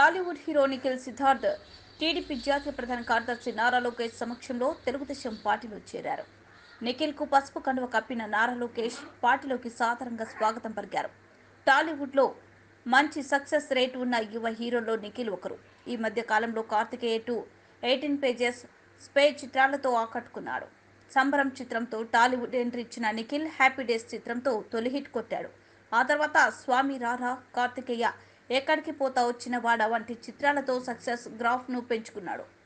Tollywood hero Nikhil Siddharth TDP జాతీయ ప్రధాన కార్యదర్శి నారా లోకేష్ సమక్షంలో తెలుగుదేశం పార్టీలో చేరారు నిఖిల్కు పసుపు కండువ కప్పిన నారా లోకేష్ పార్టీలోకి సాదరంగా స్వాగతం పలికారు టాలీవుడ్లో మంచి సక్సెస్ రేట్ ఉన్న యువ హీరోల్లో నిఖిల్ ఒకరు ఈ మధ్య కాలంలో కార్తికేయ టూ ఎయిటీన్ పేజెస్ స్పే చిత్రాలతో ఆకట్టుకున్నాడు సంబరం చిత్రంతో టాలీవుడ్ ఎంట్రీ ఇచ్చిన నిఖిల్ హ్యాపీ డేస్ చిత్రంతో తొలి హిట్ కొట్టాడు ఆ తర్వాత స్వామి రారా కార్తికేయ ఎక్కడికి పోతా వచ్చిన వాడ వంటి చిత్రాలతో సక్సెస్ గ్రాఫ్ను పెంచుకున్నాడు